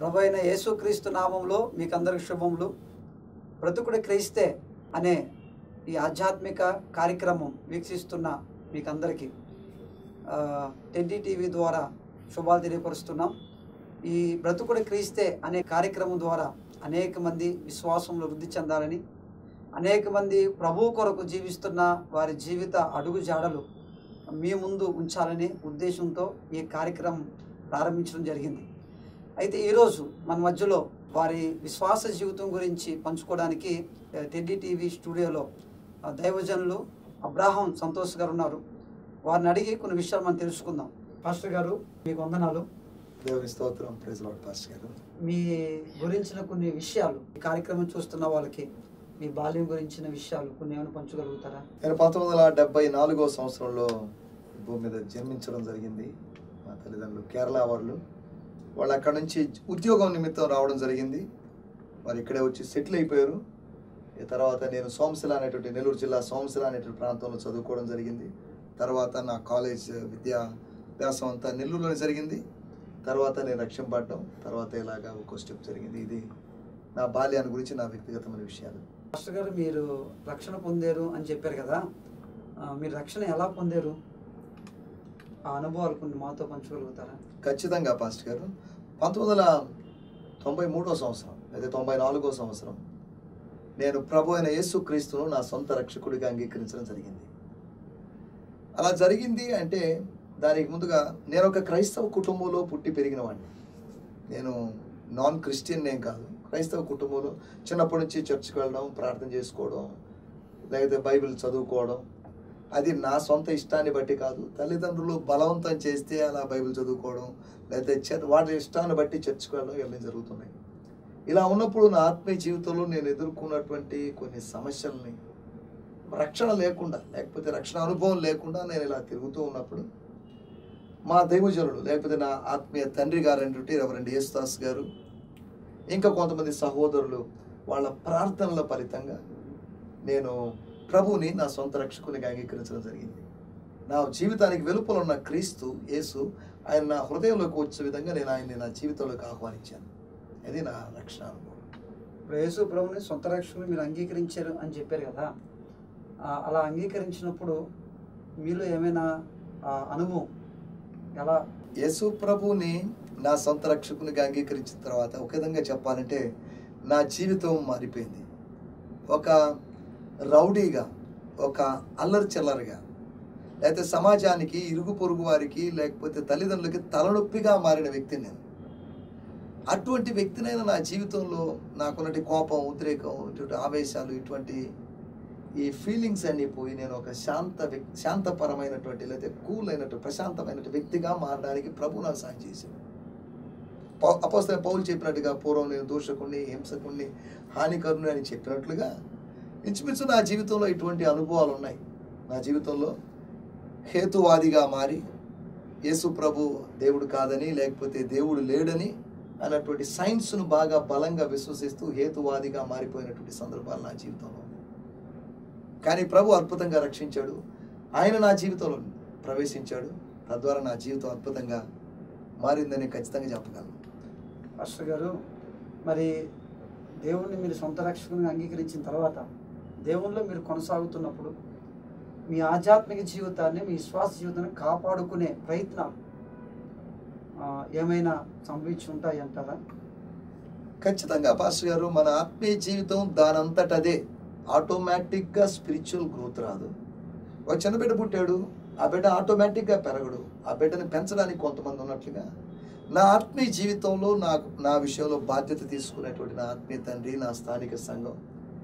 ప్రభు అయిన యేసుక్రీస్తు నామంలో మీకు అందరికి శుభములు బ్రతుకుడు క్రీస్తే అనే ఈ ఆధ్యాత్మిక కార్యక్రమం వీక్షిస్తున్న మీకందరికీ ఆ, టెడ్డీ టీవీ ద్వారా శుభాలు తెలియపరుస్తున్నాం ఈ బ్రతుకుడు క్రీస్తే అనే కార్యక్రమం ద్వారా అనేక మంది విశ్వాసంలో వృద్ధి చెందాలని అనేక మంది ప్రభువు కొరకు జీవిస్తున్న వారి జీవిత అడుగు జాడలు మీ ముందు ఉంచాలనే ఉద్దేశంతో ఈ కార్యక్రమం ప్రారంభించడం జరిగింది అయితే ఈరోజు మన మధ్యలో వారి విశ్వాస జీవితం గురించి పంచుకోవడానికి ఆ, టెడ్డీ టీవీ స్టూడియోలో ఆ, దైవజనులు అబ్రాహం సంతోష్ గారు ఉన్నారు వారిని అడిగి కొన్ని విషయాలు మనం తెలుసుకుందాం పాస్టర్ గారు మీకు వందనాలు దేవుని స్తోత్రం ప్రైజ్ లార్డ్ పాస్టర్ గారు మీ గురించిన కొన్ని విషయాలు ఈ కార్యక్రమం చూస్తున్న వాళ్ళకి మీ బాల్యం గురించిన విషయాలు కొన్ని ఏమైనా పంచగలుగుతారా నేను పంతొమ్మిది వందల డెబ్బై నాలుగో సంవత్సరంలో ఈ భూమి మీద జన్మించడం జరిగింది మా తల్లిదండ్రులు కేరళ వాళ్ళు వాళ్ళు అక్కడ నుంచి ఉద్యోగం నిమిత్తం రావడం జరిగింది వారు ఇక్కడే వచ్చి సెటిల్ అయిపోయారు ఈ తర్వాత నేను సోమశిల అనేటువంటి నెల్లూరు జిల్లా సోమశిల అనేటువంటి ప్రాంతంలో చదువుకోవడం జరిగింది తర్వాత నా కాలేజ్ విద్యా అభ్యాసం అంతా నెల్లూరులోనే జరిగింది తర్వాత నేను రక్షింపడ్డం తర్వాత ఇలాగా ఒక స్టెప్ జరిగింది ఇది నా బాల్యాన్ని గురించి నా వ్యక్తిగతమైన విషయాలు పాస్టర్ గారు మీరు రక్షణ పొందారు అని చెప్పారు కదా ఆ, మీరు రక్షణ ఎలా పొందారు ఆ అనుభవాలు కొన్ని మాతో పంచుకోగలుగుతారా ఖచ్చితంగా పాస్టర్ గారు పంతొమ్మిది వందల తొంభై మూడో సంవత్సరం లేదా తొంభై నాలుగో సంవత్సరం నేను ప్రభు అయిన యేసు క్రీస్తును నా సొంత రక్షకుడిగా అంగీకరించడం జరిగింది అలా జరిగింది అంటే దానికి ముందుగా నేను ఒక క్రైస్తవ కుటుంబంలో పుట్టి పెరిగిన వాడిని నేను నాన్ క్రిస్టియన్ నేను కాదు క్రైస్తవ కుటుంబంలో చిన్నప్పటి నుంచి చర్చ్కి వెళ్ళడం ప్రార్థన చేసుకోవడం లేకపోతే బైబిల్ చదువుకోవడం అది నా సొంత ఇష్టాన్ని బట్టి కాదు తల్లిదండ్రులు బలవంతం చేస్తే అలా బైబిల్ చదువుకోవడం లేకపోతే చర్- వాటి ఇష్టాన్ని బట్టి చర్చ్కి వెళ్ళడం ఇవన్నీ జరుగుతున్నాయి ఇలా ఉన్నప్పుడు నా ఆత్మీయ జీవితంలో నేను ఎదుర్కొన్నటువంటి కొన్ని సమస్యల్ని రక్షణ లేకుండా లేకపోతే రక్షణ అనుభవం లేకుండా నేను ఇలా తిరుగుతూ ఉన్నప్పుడు మా దైవజనులు లేకపోతే నా ఆత్మీయ తండ్రి గారైనటువంటి రెవరెండ్ యేసుదాస్ గారు ఇంకా కొంతమంది సహోదరులు వాళ్ళ ప్రార్థనల ఫలితంగా నేను ప్రభువుని నా సొంత రక్షకునిగా అంగీకరించడం జరిగింది నా జీవితానికి వెలుపల ఉన్న క్రీస్తు యేసు ఆయన నా హృదయంలోకి వచ్చే విధంగా నేను ఆయన్ని నా జీవితంలోకి ఆహ్వానించాను అది నా రక్షణ అనుభవం ఇప్పుడు యేసు ప్రభుని సొంత రక్షకులు మీరు అంగీకరించారు అని చెప్పారు కదా ఆ, అలా అంగీకరించినప్పుడు మీలో ఏమైనా ఆ, అనుభవం ఎలా యేసు ప్రభువుని నా సొంత రక్షకునిగా అంగీకరించిన తర్వాత ఒక విధంగా చెప్పాలంటే నా జీవితం మారిపోయింది ఒక రౌడీగా ఒక అల్లరి చిల్లరిగా లేకపోతే సమాజానికి ఇరుగు పొరుగు వారికి లేకపోతే తల్లిదండ్రులకి తలనొప్పిగా మారిన వ్యక్తిని నేను అటువంటి వ్యక్తినైనా నా జీవితంలో నాకున్నటి కోపం ఉద్రేకం ఇటువంటి ఆవేశాలు ఇటువంటి ఈ ఫీలింగ్స్ అన్నీ పోయి నేను ఒక శాంత వ్యక్ శాంతపరమైనటువంటి లేదా కూల్ అయినటువంటి ప్రశాంతమైనటువంటి వ్యక్తిగా మారడానికి ప్రభు నాకు సాయం చేశాడు పౌ- అపోస్తలైన పౌలు చెప్పినట్టుగా పూర్వం నేను దూషకుణ్ణి హింసకుణ్ణి హానికరుని అని చెప్పినట్లుగా ఇంచుమించు నా జీవితంలో ఇటువంటి అనుభవాలు ఉన్నాయి నా జీవితంలో హేతువాదిగా మారి యేసు ప్రభు దేవుడు కాదని లేకపోతే దేవుడు లేడని అన్నటువంటి సైన్స్ను బాగా బలంగా విశ్వసిస్తూ హేతువాదిగా మారిపోయినటువంటి సందర్భాలు నా జీవితంలో ఉన్నాయి. కానీ ప్రభు అద్భుతంగా రక్షించాడు ఆయన నా జీవితంలో ప్రవేశించాడు తద్వారా నా జీవితం అద్భుతంగా మారిందని ఖచ్చితంగా చెప్పగలను పాస్టర్ గారు మరి దేవుణ్ణి మీరు సొంత రక్షకునిగా అంగీకరించిన తర్వాత దేవునిలో మీరు కొనసాగుతున్నప్పుడు మీ ఆధ్యాత్మిక జీవితాన్ని మీ విశ్వాస జీవితాన్ని కాపాడుకునే ప్రయత్నాలు ఆ, ఏమైనా సంభవించి ఉంటాయి అంటారా ఖచ్చితంగా పాస్టర్ గారు మన ఆత్మీయ జీవితం దానంతటదే ఆటోమేటిక్గా స్పిరిచువల్ గ్రోత్ రాదు ఒక చిన్న బిడ్డ పుట్టాడు ఆ బిడ్డ ఆటోమేటిక్గా పెరగడు ఆ బిడ్డని పెంచడానికి కొంతమంది ఉన్నట్లుగా నా ఆత్మీయ జీవితంలో నాకు నా విషయంలో బాధ్యత తీసుకునేటువంటి నా ఆత్మీయ తండ్రి నా స్థానిక సంఘం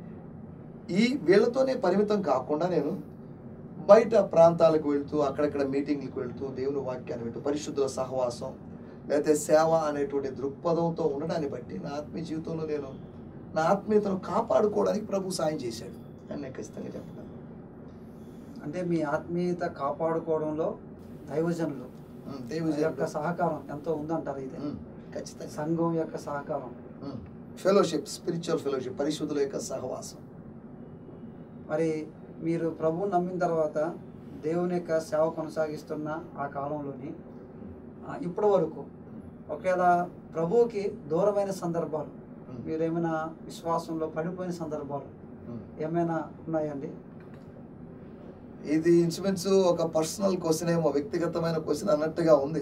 ఈ వీళ్ళతోనే పరిమితం కాకుండా నేను బయట ప్రాంతాలకు వెళ్తూ అక్కడక్కడ మీటింగ్లకు వెళ్తూ దేవుని వాక్యాన్ని వింటూ పరిశుద్ధుల సహవాసం లేకపోతే సేవ అనేటువంటి దృక్పథంతో ఉండడాన్ని బట్టి నా ఆత్మీయ జీవితంలో నేను నా ఆత్మీయతను కాపాడుకోవడానికి ప్రభు సాయం చేశాడు అని నేను ఖచ్చితంగా చెప్పగలను అంటే మీ ఆత్మీయత కాపాడుకోవడంలో దైవజనులు ఉమ్, దేవుని యొక్క సహకారం ఎంతో ఉందంటారు ఇది ఉమ్, ఖచ్చితంగా సంఘం యొక్క సహకారం ఫెలోషిప్ స్పిరిచువల్ ఫెలోషిప్ పరిశుద్ధుల యొక్క సహవాసం మరి మీరు ప్రభువుని నమ్మిన తర్వాత దేవుని యొక్క సేవ కొనసాగిస్తున్న ఆ కాలంలోని ఆ, ఇప్పటి వరకు ఒకవేళ ప్రభువుకి దూరమైన సందర్భాలు ఉమ్. మీరు ఏమైనా విశ్వాసంలో పడిపోయిన సందర్భాలు ఉమ్. ఏమైనా ఉన్నాయండి ఇది ఇన్సూరెన్స్ ఒక పర్సనల్ క్వశ్చన్ ఏమో వ్యక్తిగతమైన క్వశ్చన్ అన్నట్టుగా ఉంది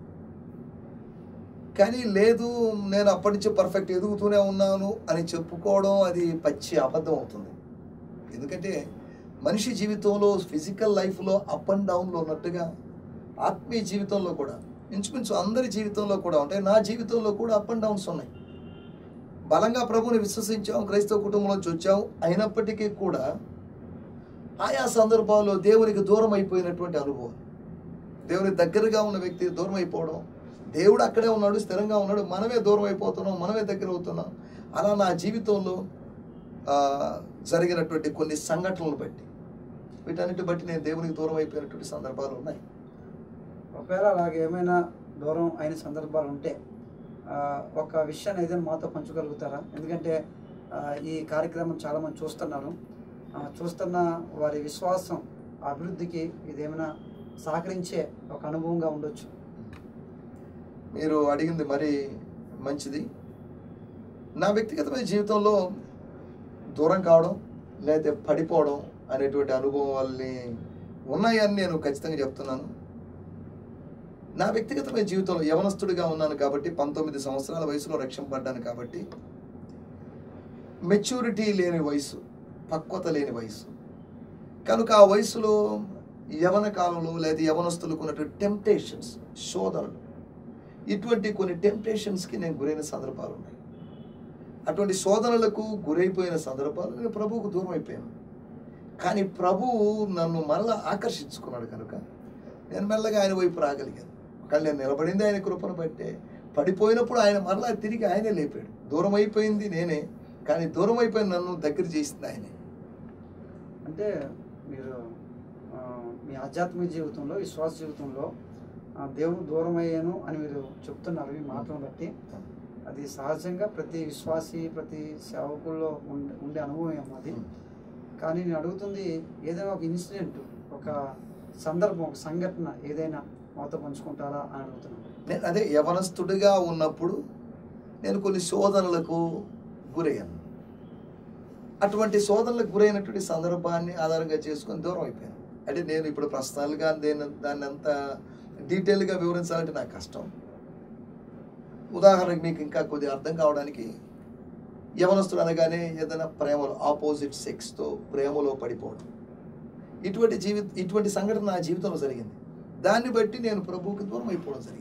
కానీ లేదు నేను అప్పటి నుంచి పర్ఫెక్ట్ ఎదుగుతూనే ఉన్నాను అని చెప్పుకోవడం అది పచ్చి అబద్ధం అవుతుంది ఎందుకంటే మనిషి జీవితంలో ఫిజికల్ లైఫ్లో అప్ అండ్ డౌన్లో ఉన్నట్టుగా ఆత్మీయ జీవితంలో కూడా ఇంచుమించు అందరి జీవితంలో కూడా ఉంటాయి నా జీవితంలో కూడా అప్ అండ్ డౌన్స్ ఉన్నాయి బలంగా ప్రభుని విశ్వసించాం క్రైస్తవ కుటుంబంలోంచి వచ్చాం అయినప్పటికీ కూడా ఆయా సందర్భాల్లో దేవునికి దూరం అయిపోయినటువంటి అనుభవం దేవుని దగ్గరగా ఉన్న వ్యక్తి దూరం అయిపోవడం దేవుడు అక్కడే ఉన్నాడు స్థిరంగా ఉన్నాడు మనమే దూరం అయిపోతున్నాం మనమే దగ్గర అవుతున్నాం అలా నా జీవితంలో ఆ, జరిగినటువంటి కొన్ని సంఘటనలు బట్టి వీటన్నిటి బట్టి నేను దేవునికి దూరం అయిపోయినటువంటి సందర్భాలు ఉన్నాయి ఒకవేళ అలాగే ఏమైనా దూరం అయిన సందర్భాలు ఉంటే ఆ, ఒక విషయాన్ని ఏదైనా మాతో పంచుకోగలుగుతారా ఎందుకంటే ఆ, ఈ కార్యక్రమం చాలామంది చూస్తున్నారు ఆ, చూస్తున్న వారి విశ్వాసం అభివృద్ధికి ఇదేమైనా సహకరించే ఒక అనుభవంగా ఉండొచ్చు మీరు అడిగింది మరి మంచిది నా వ్యక్తిగతమైన జీవితంలో దూరం కావడం లేదా పడిపోవడం అనేటువంటి అనుభవాల్ని ఉన్నాయని నేను ఖచ్చితంగా చెప్తున్నాను నా వ్యక్తిగతమైన జీవితంలో యవనస్తుడిగా ఉన్నాను కాబట్టి పంతొమ్మిది సంవత్సరాల వయసులో రక్షింపడ్డాను కాబట్టి మెచ్యూరిటీ లేని వయసు పక్వత లేని వయసు కనుక ఆ వయసులో యవన కాలంలో లేదా యవనస్తులకు ఉన్నటువంటి టెంప్టేషన్స్ శోధనలు ఇటువంటి కొన్ని టెంప్టేషన్స్కి నేను గురైన సందర్భాలు ఉన్నాయి అటువంటి శోధనలకు గురైపోయిన సందర్భాలు నేను ప్రభువుకు దూరం అయిపోయాను కానీ ప్రభువు నన్ను మరలా ఆకర్షించుకున్నాడు కనుక నేను మెల్లగా ఆయన వైపు రాగలిగాను కానీ నేను నిలబడింది ఆయన కృపను బట్టే పడిపోయినప్పుడు ఆయన మరలా తిరిగి ఆయనే లేపాడు దూరం అయిపోయింది నేనే కానీ దూరం అయిపోయిన నన్ను దగ్గర చేసింది ఆయనే అంటే మీరు ఆ, మీ ఆధ్యాత్మిక జీవితంలో విశ్వాస జీవితంలో ఆ, దేవుడు దూరం అయ్యాను అని మీరు చెప్తున్నారు ఈ మాటను బట్టి అది సహజంగా ప్రతి విశ్వాసి ప్రతి సేవకుల్లో ఉండే ఉండే అనుభవం ఏమో అది కానీ నేను అడుగుతుంది ఏదైనా ఒక ఇన్సిడెంట్ ఒక సందర్భం ఒక సంఘటన ఏదైనా మాతో పంచుకుంటారా అని అడుగుతున్నాను నేను అదే యవనస్తుడిగా ఉన్నప్పుడు నేను కొన్ని శోధనలకు గురయ్యాను అటువంటి శోధనలకు గురైనటువంటి సందర్భాన్ని ఆధారంగా చేసుకొని దూరం అయిపోయాను అంటే నేను ఇప్పుడు ప్రస్తుతాలుగా దేని దాన్ని అంత డీటెయిల్గా వివరించాలంటే నాకు కష్టం ఉదాహరణకు మీకు ఇంకా కొద్దిగా అర్థం కావడానికి యవనస్తుడు అనగానే ఏదైనా ప్రేమలో ఆపోజిట్ సెక్స్తో ప్రేమలో పడిపోవడం ఇటువంటి జీవి ఇటువంటి సంఘటన నా జీవితంలో జరిగింది దాన్ని బట్టి నేను ప్రభువుకి దూరం అయిపోవడం జరిగింది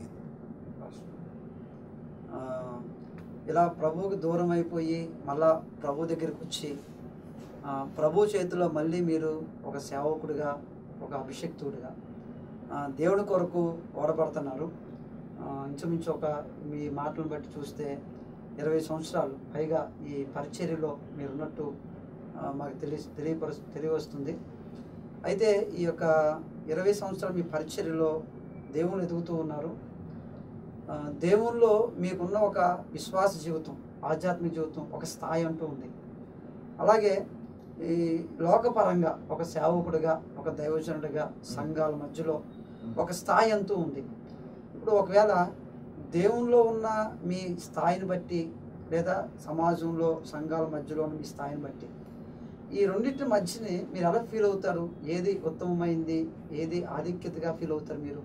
ఆ, ఇలా ప్రభువుకి దూరం అయిపోయి మళ్ళా ప్రభు దగ్గరికి వచ్చి ఆ, ప్రభు చేతిలో మళ్ళీ మీరు ఒక సేవకుడిగా ఒక అభిషక్తుడిగా ఆ, దేవుడి కొరకు ఓడబడుతున్నారు ఆ, ఇంచుమించు ఒక మీ మాటలను బట్టి చూస్తే ఇరవై సంవత్సరాలు పైగా ఈ పరిచర్యలో మీరున్నట్టు ఆ, మాకు తెలియ తెలియపరు తెలియవస్తుంది అయితే ఈ యొక్క ఇరవై సంవత్సరాలు మీ పరిచర్యలో దేవుని ఎదుగుతూ ఉన్నారు ఆ, దేవుల్లో మీకున్న ఒక విశ్వాస జీవితం ఆధ్యాత్మిక జీవితం ఒక స్థాయి అంటూ ఉంది అలాగే ఈ లోకపరంగా ఒక సేవకుడిగా ఒక దైవజనుడిగా సంఘాల మధ్యలో ఒక స్థాయి అంటూ ఉంది ఇప్పుడు ఒకవేళ దేవునిలో ఉన్న మీ స్థాయిని బట్టి లేదా సమాజంలో సంఘాల మధ్యలో ఉన్న మీ స్థాయిని బట్టి ఈ రెండింటి మధ్యని మీరు ఎలా ఫీల్ అవుతారు ఏది ఉత్తమమైంది ఏది ఆధిక్యతగా ఫీల్ అవుతారు మీరు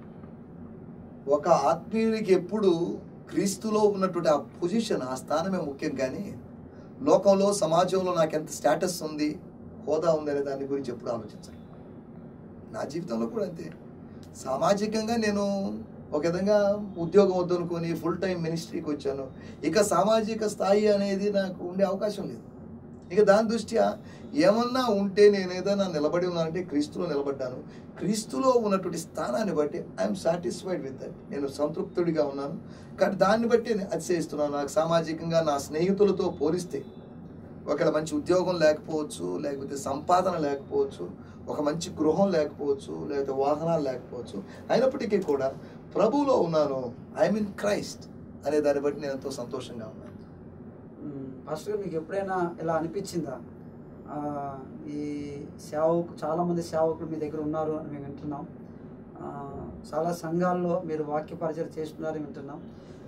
ఒక ఆత్మీయునికి ఎప్పుడు క్రీస్తులో ఉన్నటువంటి ఆ పొజిషన్ ఆ స్థానమే ముఖ్యం కానీ లోకంలో సమాజంలో నాకు ఎంత స్టేటస్ ఉంది హోదా ఉంది అనే దాని గురించి ఎప్పుడు ఆలోచించాలి నా జీవితంలో కూడా అంతే సామాజికంగా నేను ఒక విధంగా ఉద్యోగం వద్దనుకొని ఫుల్ టైం మినిస్ట్రీకి వచ్చాను ఇక సామాజిక స్థాయి అనేది నాకు ఉండే అవకాశం లేదు ఇక దాని దృష్ట్యా ఏమన్నా ఉంటే నేను ఏదైనా నిలబడి ఉన్నానంటే క్రీస్తులో నిలబడ్డాను క్రీస్తులో ఉన్నటువంటి స్థానాన్ని బట్టి ఐఎమ్ సాటిస్ఫైడ్ విత్ దట్ నేను సంతృప్తుడిగా ఉన్నాను కానీ దాన్ని బట్టి నేను అతిశయిస్తున్నాను నాకు సామాజికంగా నా స్నేహితులతో పోలిస్తే ఒకవేళ మంచి ఉద్యోగం లేకపోవచ్చు లేకపోతే సంపాదన లేకపోవచ్చు ఒక మంచి గృహం లేకపోవచ్చు లేకపోతే వాహనాలు లేకపోవచ్చు అయినప్పటికీ కూడా ప్రభువులో ఉన్నాను ఐ మీన్ క్రైస్ట్ అనే దాన్ని బట్టి నేను ఎంతో సంతోషంగా ఉన్నాను మ్మ్. పాస్టర్ గారు మీకు ఎప్పుడైనా ఇలా అనిపించిందా ఆ, ఈ సేవకు చాలామంది సేవకులు మీ దగ్గర ఉన్నారు అని మేము వింటున్నాం ఆ, చాలా సంఘాల్లో మీరు వాక్య పరిచయం చేస్తున్నారని వింటున్నాం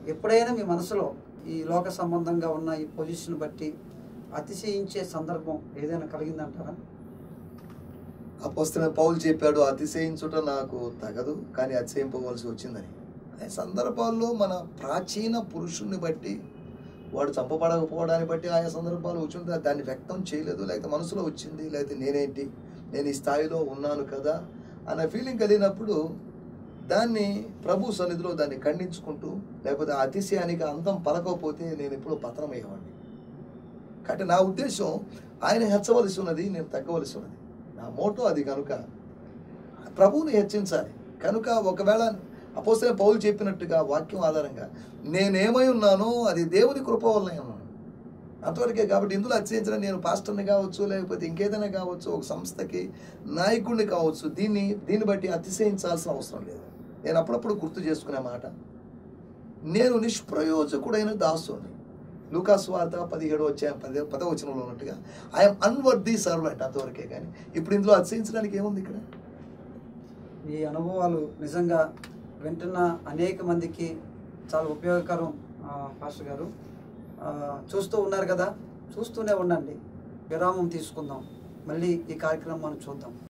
ఎప్పుడైనా మీ మనసులో ఈ లోక సంబంధంగా ఉన్న ఈ పొజిషన్ బట్టి అతిశయించే సందర్భం ఏదైనా కలిగిందంటారా అపోస్తున్న పౌలు చెప్పాడు అతిశయించుట నాకు తగదు కానీ అతిశయింపవలసి వచ్చిందని అనే సందర్భాల్లో మన ప్రాచీన పురుషుణ్ణి బట్టి వాడు చంపబడకపోవడాన్ని బట్టి ఆయా సందర్భాలు వచ్చి దాన్ని వ్యక్తం చేయలేదు లేకపోతే మనసులో వచ్చింది లేకపోతే నేనేంటి నేను ఈ స్థాయిలో ఉన్నాను కదా అన్న ఫీలింగ్ కలిగినప్పుడు దాన్ని ప్రభు సన్నిధిలో దాన్ని ఖండించుకుంటూ లేకపోతే ఆ అతిశయానికి అంతం పలకపోతే నేను ఎప్పుడూ పతనమయ్యేవాడిని కాబట్టి నా ఉద్దేశం ఆయన హెచ్చవలసి ఉన్నది నేను తగ్గవలసి ఉన్నది నా మోటో అది కనుక ప్రభువుని హెచ్చించాలి కనుక ఒకవేళ అపోసే పౌలు చెప్పినట్టుగా వాక్యం ఆధారంగా నేనేమై ఉన్నానో అది దేవుని కృప వల్లనే ఉన్నాను అంతవరకే కాబట్టి ఇందులో అత్యయించడం నేను పాస్టర్ని కావచ్చు లేకపోతే ఇంకేదైనా కావచ్చు ఒక సంస్థకి నాయకుడిని కావచ్చు దీన్ని దీన్ని బట్టి అతిశయించాల్సిన అవసరం లేదు నేను అప్పుడప్పుడు గుర్తు చేసుకునే మాట నేను నిష్ప్రయోజకుడైన దాసుని లూకాస్ వార్త పదిహేడు వచ్చే పది పదవచనంలో ఉన్నట్టుగా ఐఎమ్ అన్వర్ది సర్వెంట్ అంతవరకే కానీ ఇప్పుడు ఇందులో అతిశయించడానికి ఏముంది ఇక్కడ ఈ అనుభవాలు నిజంగా వింటున్న అనేక మందికి చాలా ఉపయోగకరం ఆ, పాస్టర్ గారు ఆ, చూస్తూ ఉన్నారు కదా చూస్తూనే ఉండండి విరామం తీసుకుందాం మళ్ళీ ఈ కార్యక్రమం మనం చూద్దాం